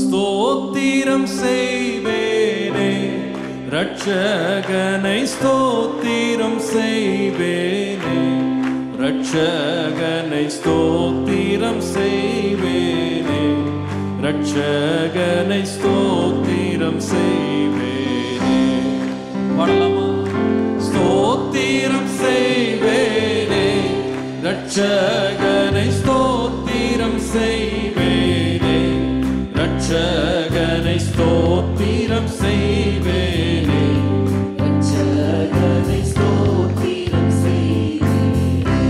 ஸ்தோத்திரம் செய்வேனே ரட்சகனை ஸ்தோத்திரம் செய்வேனே ரட்சகனை ஸ்தோத்திரம் செய்வேனே ரட்சகனை ஸ்தோத்திரம் செய்வேனே பாடலாமா ஸ்தோத்திரம் செய்வேனே ரட்சகனை ஸ்தோத்திரம் செய்வேனே ரட்சகனை ஸ்தோத்திரம் செய்வேனே ரட்சகனை ஸ்தோத்திரம் செய்வேனே.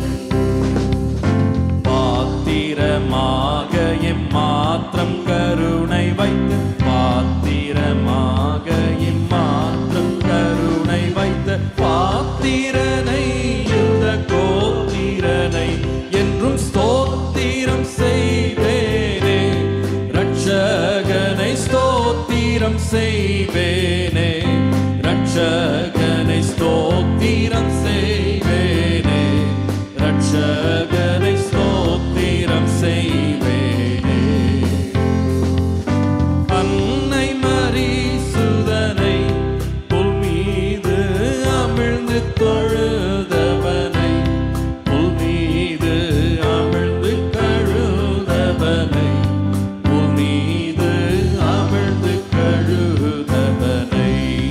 பாத்திரமாக எம்மாத்திரம் கருணை வைத்து பாத்திரமாக எம்மாத்திரம் கருணை வைத்த பாத்திரனை யுத கோத்திரனை என்றும் ஸ்தோத்திரம் செய்வேனே ரட்சகனை ஸ்தோத்திரம் செய்வேனே ரட்சகனை ஸ்தோத்திரம் செய்வேனே ரட்சகனை ஸ்தோத்திரம் செய்வேனே அன்னை மரி சுதனை புல் மீது அமிழ்ந்து தொழுதவனை புல் மீது அமிழ்ந்து கழுதவனை புல் மீது அமிழ்ந்து கழுதவனை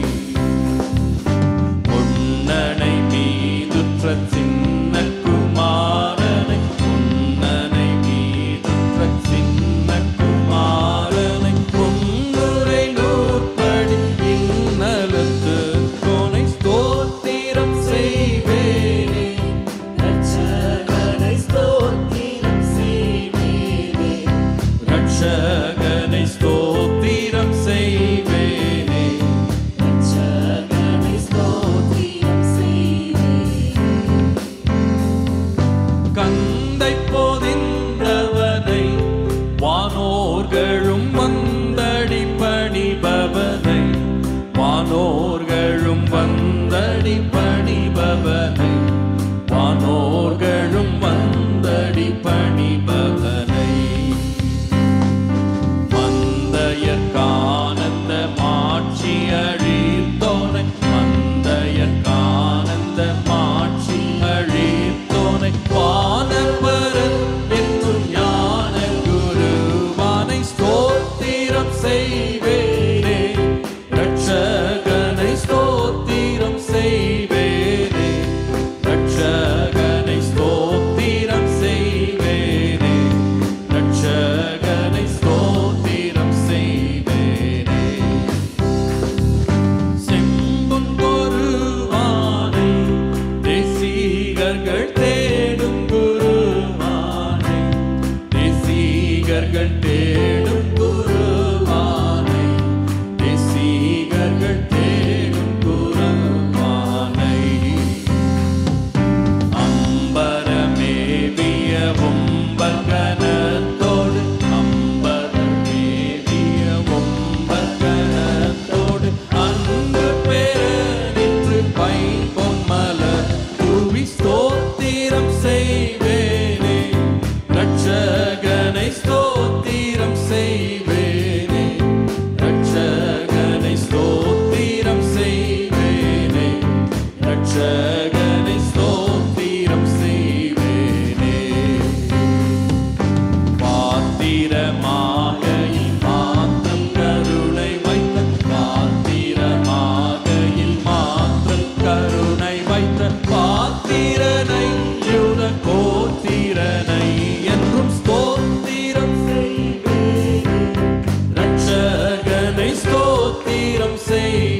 பொன்னனை மீதுற்ற சின்ன குமாரனை பொன்னனை மீதுற்ற சின்ன குமாரனை பொன்னுரை நூற்படி இன்னலத்து கோனை ஸ்தோத்திரம் செய்வேனே ரட்சகனை ஸ்தோத்திரம் செய்வேனே. ரட்சகனை ஸ்தோத்திரம் செய்வேனே ரட்சகனை ஸ்தோத்திரம் செய்வேனே. கந்தை பொதிந்தவனை வானோர்களும் வந்தடி பணிபவனை வானோர்களும் வந்தடி பணிபவனை வானோர்களும் வந்தடி பணிபவனை மந்தையற்கானந்த மாட்சி அழித்தோனை மந்தையற்கானந்த மாட்சி அழித்தோனை வானவரன் என்றும் ஞான குருவானை ஸ்தோத்திரம் செய்வேனே ரட்சகனை ஸ்தோத்திரம் செய்வேனே ரட்சகனை ஸ்தோத்திரம் செய்வேனே ரட்சகனை ஸ்தோத்திரம் செய்வேனே செம்பொன் பொருவானை தேசிகர்கள் தேடும் குருவானை தேசிகர்கள் தேடும் குருவானை தேசிகர்கள் தேடும் குருவானை அம்பரமேவிய ஒம்பகனத்தோடு அம்பரமேவிய ஒம்பகனத்தோடு அன்பு பெற நின்று பைம்பொம்மலர் தூவி ஸ்தோத்திரம் செய்வேனே ரட்சகனை ஸ்தோத்திரம் செய்வேனே ரட்சகனை ஸ்தோத்திரம் செய்வேனே ரட்சகனை ஸ்தோத்திரம் செய்வேனே பாத்திரமாக மாத்திரம் கருணை வைத்த பாத்திரமாக மாத்திரம் கருணை வைத்த பாத்திரனை யுத கோத்திரனை என்றும் ஸ்தோத்திரம் செய்வேனே ரட்சகனை ஸ்தோத்திரம் செய்